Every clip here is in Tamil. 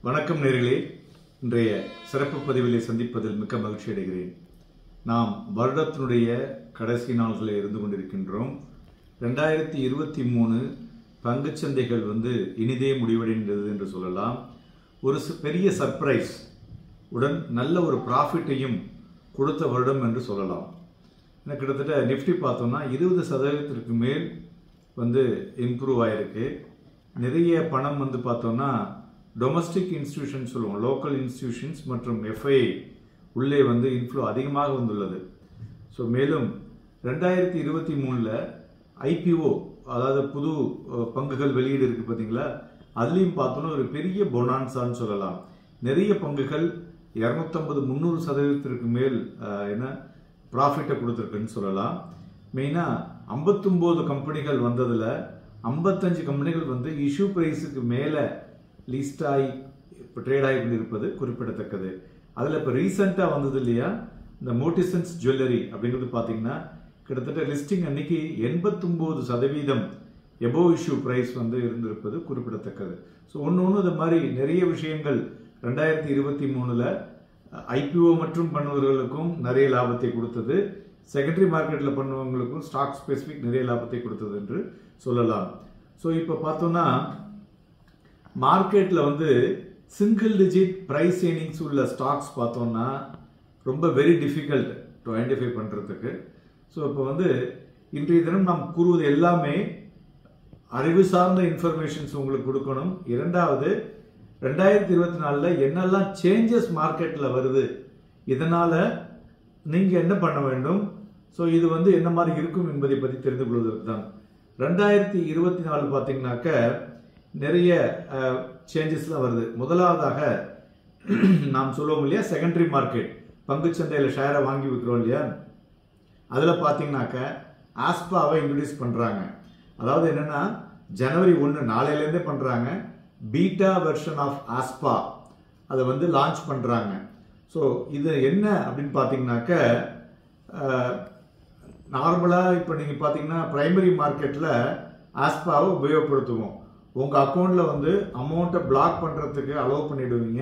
வணக்கம் நேர்களே இன்றைய சிறப்பு பதிவிலே சந்திப்பதில் மிக்க மகிழ்ச்சி அடைகிறேன் நாம் வருடத்தினுடைய கடைசி நாள்களில் இருந்து கொண்டிருக்கின்றோம் ரெண்டாயிரத்தி இருபத்தி மூணு பங்குச்சந்தைகள் வந்து இனிதே முடிவடைந்தது என்று சொல்லலாம் ஒரு ச- பெரிய சர்ப்ரைஸ் உடன் நல்ல ஒரு ப்ராஃபிட்டையும் கொடுத்த வருடம் என்று சொல்லலாம் ஏன்னா கிட்டத்தட்ட நிஃப்டி பார்த்தோம்னா இருபது சதவீதத்திற்கு மேல் வந்து இம்ப்ரூவ் ஆயிருக்கு நிறைய பணம் வந்து பார்த்தோம்னா டொமஸ்டிக் இன்ஸ்டிடியூஷன் சொல்லுவோம் லோக்கல் இன்ஸ்டிடியூஷன்ஸ் மற்றும் எஃப்ஐ உள்ளே வந்து இன்ஃப்ளோ அதிகமாக வந்துள்ளது ஸோ மேலும் ரெண்டாயிரத்தி இருபத்தி மூணில் ஐபிஓ அதாவது புது அஹ், பங்குகள் வெளியீடு இருக்கு பார்த்தீங்களா அதுலேயும் பார்த்தோன்னா ஒரு பெரிய பொனான்சான்னு சொல்லலாம் நிறைய பங்குகள் இரநூத்தம்பது முந்நூறு சதவீதத்திற்கு மேல் அஹ், என்ன ப்ராஃபிட்டை கொடுத்துருக்குன்னு சொல்லலாம் மெயினாக ஐம்பத்தொம்போது கம்பெனிகள் வந்ததில் ஐம்பத்தஞ்சு கம்பெனிகள் வந்து இஷ்யூ ப்ரைஸுக்கு மேலே லிஸ்ட் ஆகி இப்போ ட்ரேட் ஆகி கொண்டிருப்பது குறிப்பிடத்தக்கது அதில் இப்போ ரீசெண்டாக வந்தது இல்லையா இந்த மோட்டிசன்ஸ் ஜுவல்லரி அப்படிங்கிறது பார்த்தீங்கன்னா கிட்டத்தட்ட லிஸ்டிங் அன்னைக்கு எண்பத்தொம்போது சதவீதம் எபோவ் இஷ்யூ ப்ரைஸ் வந்து இருந்திருப்பது குறிப்பிடத்தக்கது ஸோ ஒன்று ஒன்று இது மாதிரி நிறைய விஷயங்கள் ரெண்டாயிரத்தி இருபத்தி மூணில் ஐபிஓ மற்றும் பண்ணுவர்களுக்கும் நிறைய லாபத்தை கொடுத்தது செகண்டரி மார்க்கெட்டில் பண்ணுவவங்களுக்கும் ஸ்டாக் ஸ்பெசிஃபிக் நிறைய லாபத்தை கொடுத்தது என்று சொல்லலாம் ஸோ இப்போ பார்த்தோம்னா மார்க்கெட்டில் வந்து சிங்கிள் டிஜிட் ப்ரைஸ் ஏர்னிங்ஸ் உள்ள ஸ்டாக்ஸ் பார்த்தோம்னா ரொம்ப வெரி டிஃபிகல்ட் டு ஐடென்டிஃபை பண்ணுறதுக்கு ஸோ இப்போ வந்து இன்றைய தினம் நாம் கூறுவது எல்லாமே அறிவு சார்ந்த இன்ஃபர்மேஷன்ஸ் உங்களுக்கு கொடுக்கணும் இரண்டாவது ரெண்டாயிரத்தி இருபத்தி நாலில் என்னெல்லாம் சேஞ்சஸ் மார்க்கெட்டில் வருது இதனால் நீங்கள் என்ன பண்ண வேண்டும் ஸோ இது வந்து என்ன மாதிரி இருக்கும் என்பதை பற்றி தெரிந்து கொள்வதற்கு தான் ரெண்டாயிரத்தி இருபத்தி நாலு பார்த்தீங்கன்னாக்க நிறைய சேஞ்சஸ்லாம் வருது முதலாவதாக நாம் சொல்லுவோம் இல்லையா செகண்டரி மார்க்கெட் பங்குச்சந்தையில் ஷேரை வாங்கி விற்கிறோம் இல்லையா அதில் பார்த்தீங்கன்னாக்க ஆஸ்பாவை இன்ட்ரடியூஸ் பண்ணுறாங்க அதாவது என்னன்னா ஜனவரி ஒன்று நாளையிலேருந்தே பண்ணுறாங்க பீட்டா வெர்ஷன் ஆஃப் ஆஸ்பா அதை வந்து லான்ச் பண்ணுறாங்க ஸோ இது என்ன அப்படின்னு பார்த்தீங்கன்னாக்க நார்மலாக இப்போ நீங்கள் பார்த்தீங்கன்னா பிரைமரி மார்க்கெட்டில் ஆஸ்பாவை உபயோகப்படுத்துவோம் உங்கள் அக்கௌண்ட்டில் வந்து அமௌண்ட்டை பிளாக் பண்ணுறதுக்கு அலோவ் பண்ணிடுவீங்க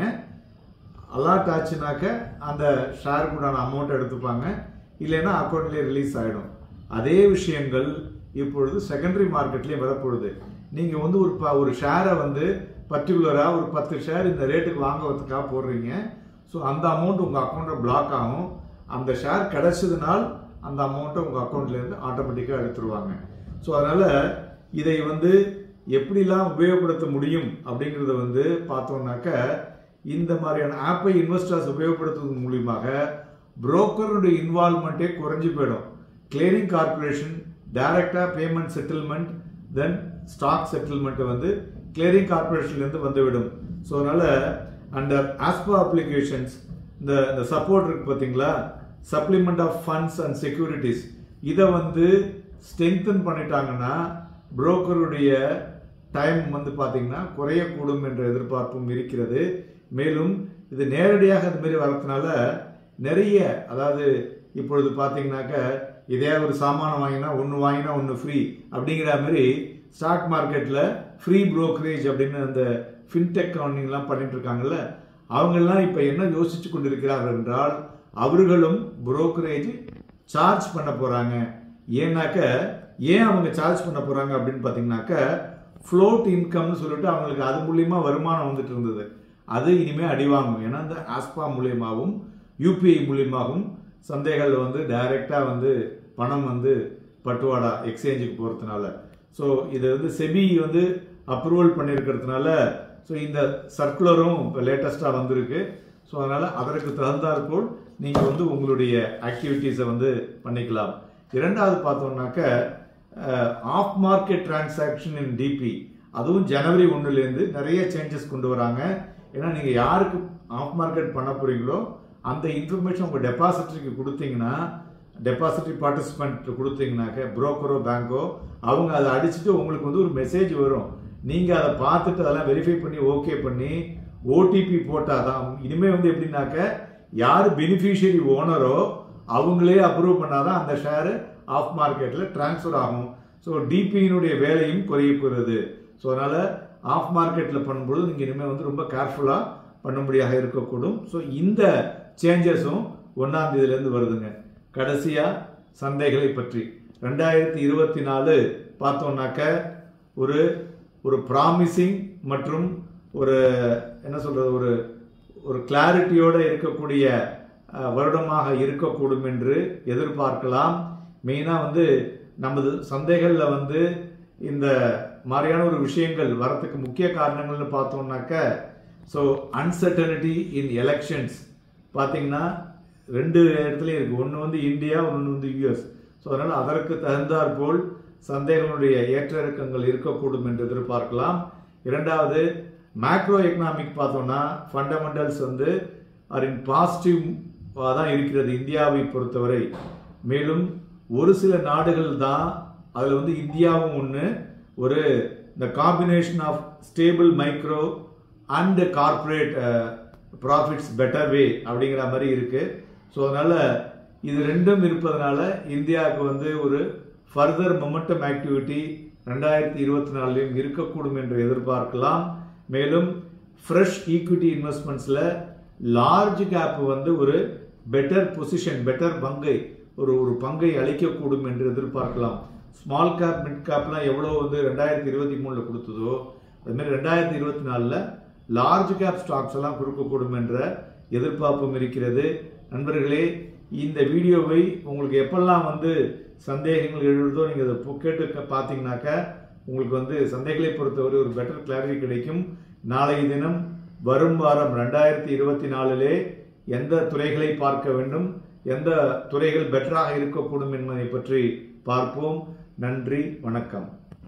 அலாட் ஆச்சுனாக்க அந்த ஷேருக்கு உண்டான அமௌண்ட்டை எடுத்துப்பாங்க இல்லைன்னா அக்கௌண்ட்லேயே ரிலீஸ் ஆகிடும் அதே விஷயங்கள் இப்பொழுது செகண்டரி மார்க்கெட்லேயும் வரப்பொழுது நீங்கள் வந்து ஒரு ப ஒரு ஷேரை வந்து பர்டிகுலராக ஒரு பத்து ஷேர் இந்த ரேட்டுக்கு வாங்குறதுக்காக போடுறீங்க ஸோ அந்த அமௌண்ட் உங்கள் அக்கௌண்ட்டில் பிளாக் ஆகும் அந்த ஷேர் கிடைச்சதுனால் அந்த அமௌண்ட்டை உங்கள் அக்கௌண்ட்லேருந்து ஆட்டோமேட்டிக்காக எடுத்துருவாங்க ஸோ அதனால் இதை வந்து எப்படிலாம் உபயோகப்படுத்த முடியும் அப்படிங்கிறத வந்து பார்த்தோம்னாக்க இந்த மாதிரியான ஆப்பை இன்வெஸ்டர்ஸ் உபயோகப்படுத்துவதன் மூலியமாக புரோக்கருடைய இன்வால்மெண்ட்டே குறைஞ்சு போயிடும் கிளியரிங் கார்பரேஷன் டைரக்டாக பேமெண்ட் செட்டில்மெண்ட் தென் ஸ்டாக் செட்டில்மெண்ட்டை வந்து கிளியரிங் கார்பரேஷன்லேருந்து வந்துவிடும் ஸோ அதனால் அண்டர் ஆஸ்பா அப்ளிகேஷன்ஸ் இந்த இந்த சப்போர்ட் இருக்கு பார்த்தீங்களா supplement of funds and securities இதை வந்து ஸ்ட்ரெங்தன் பண்ணிட்டாங்கன்னா புரோக்கருடைய டைம் வந்து பார்த்தீங்கன்னா குறையக்கூடும் என்ற எதிர்பார்ப்பும் இருக்கிறது மேலும் இது நேரடியாக அது மாதிரி வரதுனால நிறைய அதாவது இப்பொழுது பார்த்தீங்கன்னாக்க இதே ஒரு சாமானம் வாங்கினா ஒன்று வாங்கினா ஒன்று ஃப்ரீ அப்படிங்கிற மாதிரி ஸ்டாக் மார்க்கெட்டில் ஃப்ரீ brokerage அப்படின்னு அந்த ஃபின்டெக் கவுண்டிங்லாம் பண்ணிட்டு இருக்காங்கல்ல அவங்கெல்லாம் இப்போ என்ன யோசிச்சு கொண்டிருக்கிறார்கள் என்றால் அவர்களும் brokerage சார்ஜ் பண்ண போகிறாங்க ஏன்னாக்க ஏன் அவங்க சார்ஜ் பண்ண போகிறாங்க அப்படின்னு பார்த்தீங்கன்னாக்க ஃப்ளோட் இன்கம்னு சொல்லிட்டு அவங்களுக்கு அது மூலியமா வருமானம் வந்துட்டு இருந்தது அது இனிமே அடிவாங்கும் ஏன்னா இந்த ஆஸ்பா மூலியமாகவும் யூபிஐ மூலியமாகவும் சந்தைகள் வந்து டைரக்டா வந்து பணம் வந்து பட்டுவாடா எக்ஸ்சேஞ்சுக்கு போகிறதுனால ஸோ இதை வந்து செபி வந்து அப்ரூவல் பண்ணியிருக்கிறதுனால ஸோ இந்த சர்க்குலரும் இப்போ லேட்டஸ்ட்டாக வந்திருக்கு ஸோ அதனால் அதற்கு தகுந்தாற்போல் நீங்கள் வந்து உங்களுடைய ஆக்டிவிட்டீஸை வந்து பண்ணிக்கலாம் இரண்டாவது பார்த்தோம்னாக்க off market transaction in DP அதுவும் ஜனவரி ஒன்றுலேருந்து நிறைய சேஞ்சஸ் கொண்டு வராங்க ஏன்னா நீங்கள் யாருக்கு ஆஃப் மார்க்கெட் பண்ண போறீங்களோ அந்த இன்ஃபர்மேஷன் உங்கள் டெபாசிட்டரிக்கு கொடுத்தீங்கன்னா டெபாசிட்டரி பார்ட்டிசிபெண்ட் கொடுத்தீங்கன்னாக்க புரோக்கரோ பேங்கோ அவங்க அதை அடிச்சுட்டு உங்களுக்கு வந்து ஒரு மெசேஜ் வரும் நீங்கள் அதை பார்த்துட்டு அதெல்லாம் வெரிஃபை பண்ணி ஓகே பண்ணி ஓடிபி போட்டால் தான் இனிமேல் வந்து எப்படின்னாக்க யார் பெனிஃபிஷியரி ஓனரோ அவங்களே அப்ரூவ் பண்ணாதான் அந்த ஷேரு ஆஃப் மார்க்கெட்டில் ட்ரான்ஸ்ஃபர் ஆகும் ஸோ டிபியினுடைய வேலையும் குறைய போகிறது ஸோ அதனால் ஆஃப் மார்க்கெட்டில் பண்ணும்பொழுது நீங்கள் இனிமேல் வந்து ரொம்ப கேர்ஃபுல்லாக பண்ணும்படியாக இருக்கக்கூடும் ஸோ இந்த சேஞ்சஸும் ஒன்றாம் தேதியிலேருந்து வருதுங்க கடைசியாக சந்தைகளை பற்றி ரெண்டாயிரத்தி இருபத்தி நாலு பார்த்தோம்னாக்க ஒரு ஒரு ப்ராமிசிங் மற்றும் ஒரு என்ன சொல்றது ஒரு ஒரு கிளாரிட்டியோட இருக்கக்கூடிய அஹ், வருடமாக இருக்கக்கூடும் என்று எதிர்பார்க்கலாம் மெயினாக வந்து நமது சந்தைகளில் வந்து இந்த மாதிரியான ஒரு விஷயங்கள் வரத்துக்கு முக்கிய காரணங்கள்னு பார்த்தோம்னாக்க ஸோ அன்சர்டனிட்டி இன் எலெக்ஷன்ஸ் பார்த்தீங்கன்னா ரெண்டு இடத்துலையும் இருக்குது ஒன்று வந்து இந்தியா ஒன்று வந்து யூஎஸ் ஸோ அதனால் அதற்கு தகுந்தாற் போல் சந்தைகளுடைய ஏற்ற இறக்கங்கள் இருக்கக்கூடும் என்று எதிர்பார்க்கலாம் இரண்டாவது மேக்ரோ எக்கனாமிக் பார்த்தோம்னா ஃபண்டமெண்டல்ஸ் வந்து ஆர் இன் பாசிட்டிவ் தான் இருக்கிறது இந்தியாவை பொறுத்தவரை மேலும் ஒரு சில நாடுகள் தான் அதில் வந்து இந்தியாவும் ஒன்று ஒரு இந்த combination of stable micro and corporate profits better way அப்படிங்கிற மாதிரி இருக்கு ஸோ அதனால இது ரெண்டும் இருப்பதனால இந்தியாவுக்கு வந்து ஒரு ஃபர்தர் மொமெண்டம் ஆக்டிவிட்டி ரெண்டாயிரத்தி இருபத்தி நாலுலையும் இருக்கக்கூடும் என்று எதிர்பார்க்கலாம் மேலும் ஃப்ரெஷ் ஈக்விட்டி இன்வெஸ்ட்மெண்ட்ஸில் லார்ஜ் கேப் வந்து ஒரு பெட்டர் பொசிஷன் பெட்டர் பங்கை ஒரு ஒரு பங்கை அளிக்கக்கூடும் என்று எதிர்பார்க்கலாம் ஸ்மால் கேப் மிட் கேப்லாம் எவ்வளோ வந்து ரெண்டாயிரத்தி இருபத்தி மூணில் கொடுத்ததோ அதுமாதிரி ரெண்டாயிரத்தி இருபத்தி நாலில் லார்ஜ் கேப் ஸ்டாக்ஸ் எல்லாம் கொடுக்கக்கூடும் என்ற எதிர்பார்ப்பும் இருக்கிறது நண்பர்களே இந்த வீடியோவை உங்களுக்கு எப்பெல்லாம் வந்து சந்தேகங்கள் எழுதோ நீங்கள் அதை பு- கேட்டு க- பார்த்தீங்கன்னாக்க உங்களுக்கு வந்து சந்தைகளை பொறுத்தவரை ஒரு பெட்டர் கிளாரிட்டி கிடைக்கும் நாளைய தினம் வரும் வாரம் ரெண்டாயிரத்தி இருபத்தி நாலிலே எந்த துறைகளை பார்க்க வேண்டும் எந்த துறைகள் பெட்டராக இருக்கக்கூடும் என்பதை பற்றி பார்ப்போம் நன்றி வணக்கம்